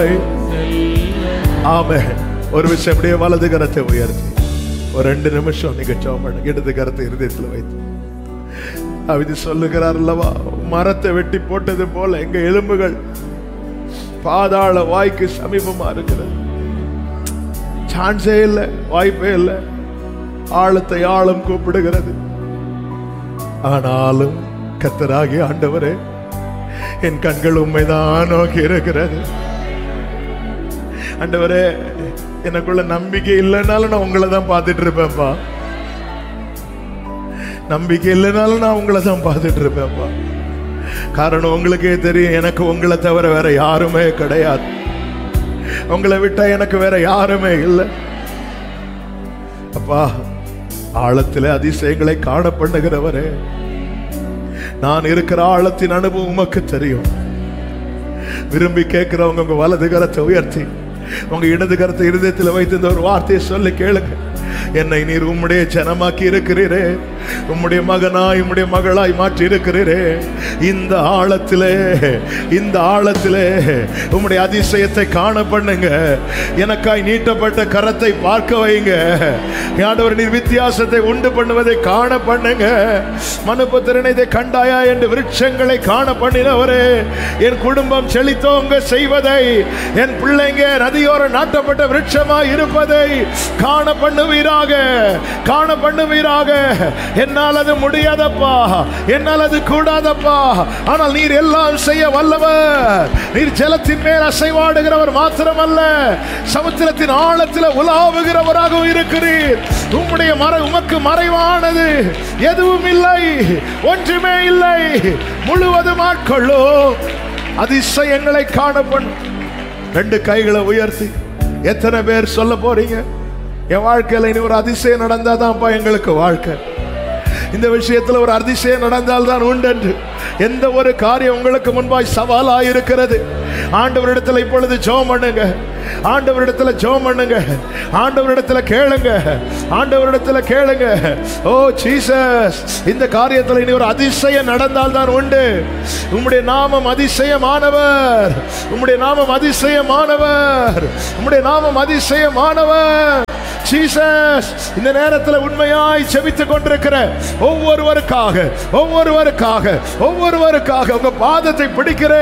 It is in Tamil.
ஆமே ஒரு விஷயம் அப்படியே வலது கரத்தை உயர்த்தி ஒரு ரெண்டு நிமிஷம் நீங்க ஜெபம் பண்ணுங்க இடது கரத்தை இருதயத்தில் வைத்து அவிது சொல்லுகிறார் அல்லவா மரத்தை வெட்டி போட்டது போல எங்க எலும்புகள் பாதாள வாய்க்கு சமீபமா இருக்கிறது சான்ஸே இல்லை வாய்ப்பே இல்லை ஆழத்தை ஆழம் கூப்பிடுகிறது ஆனாலும் கத்தராகி ஆண்டவரே என் கண்கள் உண்மைதான் நோக்கி இருக்கிறது ஆண்டவரே எனக்குள்ள நம்பிக்கை இல்லைனாலும் நான் உங்களை தான் பார்த்துட்டு இருப்பேன்ப்பா நம்பிக்கை இல்லைனாலும் நான் உங்களை தான் பார்த்துட்டு இருப்பேன்ப்பா காரணம் உங்களுக்கே தெரியும் எனக்கு உங்களை தவிர வேற யாருமே கிடையாது உங்களை விட்டா எனக்கு வேற யாருமே இல்லை அப்பா ஆழத்திலே அதிசயங்களை காண பண்ணுகிறவரே நான் இருக்கிற ஆழத்தின் அனுபவம் உமக்கு தெரியும் விரும்பி கேட்கிறவங்க உங்க வலது கரத்தை உயர்த்தி உங்க இடது கரத்தை இருதயத்தில் வைத்து இந்த ஒரு வார்த்தையை சொல்லி கேளுங்க என்னை நீர் உம்முடைய ஜனமாக்கி இருக்கிறீரே உம்முடைய மகனாய் உம்முடைய மகளாய் மாற்றி இருக்கிறீரே இந்த ஆழத்திலே இந்த ஆழத்திலே உம்முடைய அதிசயத்தை காண பண்ணுங்க எனக்காய் நீட்டப்பட்ட கரத்தை பார்க்க வைங்க ஆண்டவர் நீர் வித்தியாசத்தை உண்டு பண்ணுவதை காண பண்ணுங்க மனுபத்திரனை இதை கண்டாயா என்று விருட்சங்களை காண பண்ணினவரே என் குடும்பம் செழித்தோங்க செய்வதை என் பிள்ளைங்க நதியோர நாட்டப்பட்ட விருட்சமாய் இருப்பதை காண பண்ணுவீராக காண பண்ணுவீராக என்னால் அது முடியாதப்பா என்னால் அது கூடாதப்பா ஆனால் நீர் எல்லாம் செய்ய வல்லவர் நீர் ஜலத்தின் மேல் அசைவாடுகிறவர் மாத்திரமல்ல சமுத்திரத்தின் ஆழத்தில் உலாவுகிறவராகவும் இருக்கிறீர் உம்முடைய மறை உமக்கு மறைவானது எதுவும் இல்லை ஒன்றுமே இல்லை முழுவதும் ஆட்கொள்ளோ அதிசயங்களை காணப்படும் ரெண்டு கைகளை உயர்த்தி எத்தனை பேர் சொல்ல போறீங்க என் வாழ்க்கையில இனி ஒரு அதிசயம் நடந்தாதான்ப்பா எங்களுக்கு வாழ்க்கை இந்த விஷயத்துல ஒரு அதிசயம் நடந்தால்தான் உண்டென்று எந்த ஒரு காரியம் உங்களுக்கு முன்பாய் சவாலாக இருக்கிறது ஆண்டவரிடத்துல இப்பொழுது ஜெபம் பண்ணுங்க ஆண்டவரிடத்துல ஜெபம் பண்ணுங்க ஆண்டவரிடத்துல கேளுங்க ஆண்டவரிடத்துல கேளுங்க ஓ ஜீசஸ் இந்த காரியத்தில் இனி ஒரு அதிசயம் நடந்தால் தான் உண்டு உம்முடைய நாமம் அதிசயமானவர் உம்முடைய நாமம் அதிசயமானவர் உம்முடைய நாமம் அதிசயமானவர் ஜீசஸ் இந்த நேரத்தில் உண்மையாய் செபித்துக் கொண்டிருக்கிற ஒவ்வொருவருக்காக ஒவ்வொருவருக்காக ஒவ்வொருவருக்காக உங்க பாதத்தை பிடிக்கிற